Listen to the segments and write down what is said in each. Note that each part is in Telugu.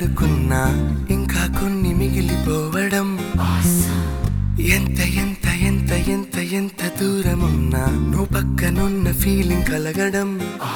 కథలాడుకున్నా ఇంకా కొన్ని మిగిలిపోవడం ఎంత ఎంత ఎంత ఎంత ఎంత దూరమున్నా నువ్వు పక్కనున్న ఫీలింగ్ కలగడం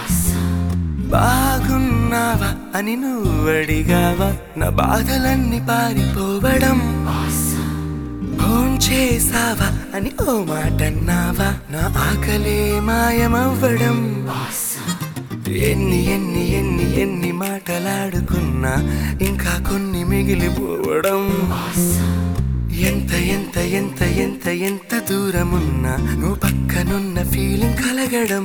బాగున్నావా అని నువ్వు అడిగావా నా బాధలన్నీ పారిపోవడం ఫోన్ చేసావా అని ఓ మాట అన్నావా నా ఆకలే మాయమవ్వడం ఎన్ని ఎన్ని ఎన్ని ఎన్ని మాటలాడుకున్నా ఇంకా కొన్ని మిగిలిపోవడం ఎంత ఎంత ఎంత ఎంత ఎంత దూరమున్నా నువ్వు పక్కనున్న ఫీలింగ్ కలగడం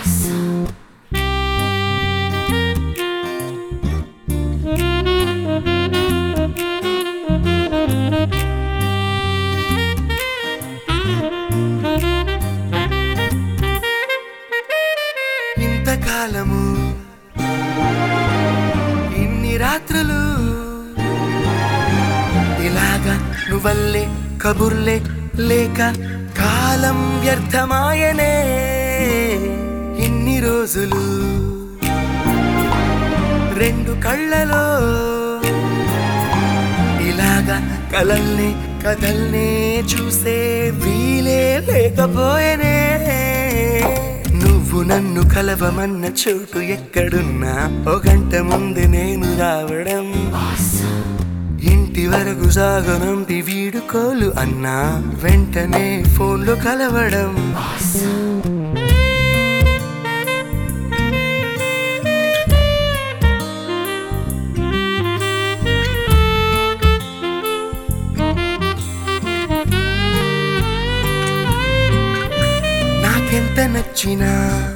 ఇంతకాలము ఇన్ని రాత్రులు ఇలాగా నువ్వల్లే కబుర్లే లేక కాలం వ్యర్థమాయనే ఇన్ని రోజులు రెండు కళ్ళలో ఇలాగా కలల్ని కథల్నే చూసే వీలే లేకపోయేనే నువ్వు నన్ను కలవమన్న చోటు ఎక్కడున్నా ఓ గంట ముందు నేను రావడం ఇంటి వరకు సాగనంపి వీడుకోలు అన్నా వెంటనే ఫోన్లో కలవడం నాకెంత నచ్చినా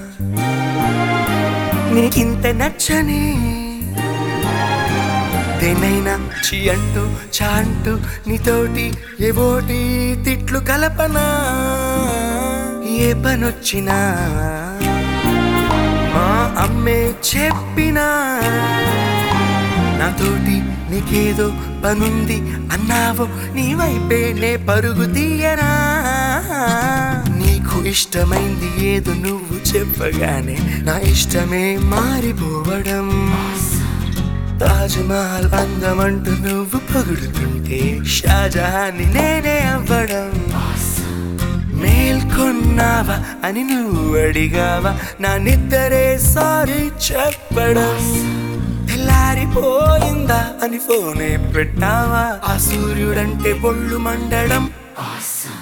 నీకింత నచ్చని దేనైనా చి అంటూ చా అంటూ నీతోటి ఏవోటి తిట్లు కలపనా ఏ పనొచ్చినా మా అమ్మే చెప్పినా నాతోటి నీకేదో పనుంది అన్నావో నీ వైపే నే పరుగు తీయనా నీకు ఇష్టమైంది ఏదో నువ్వు చెప్పగానే నా ఇష్టమే మారిపోవడం తాజ్మహల్ అందమంటూ నువ్వు పొగుడుతుంటే షాజహాన్ని నేనే అవ్వడం మేల్కొన్నావా అని నువ్వు అడిగావా నా నిద్దరే సారీ చెప్పడం తెల్లారిపోయిందా అని ఫోనే పెట్టావా ఆ సూర్యుడంటే పొళ్ళు మండడం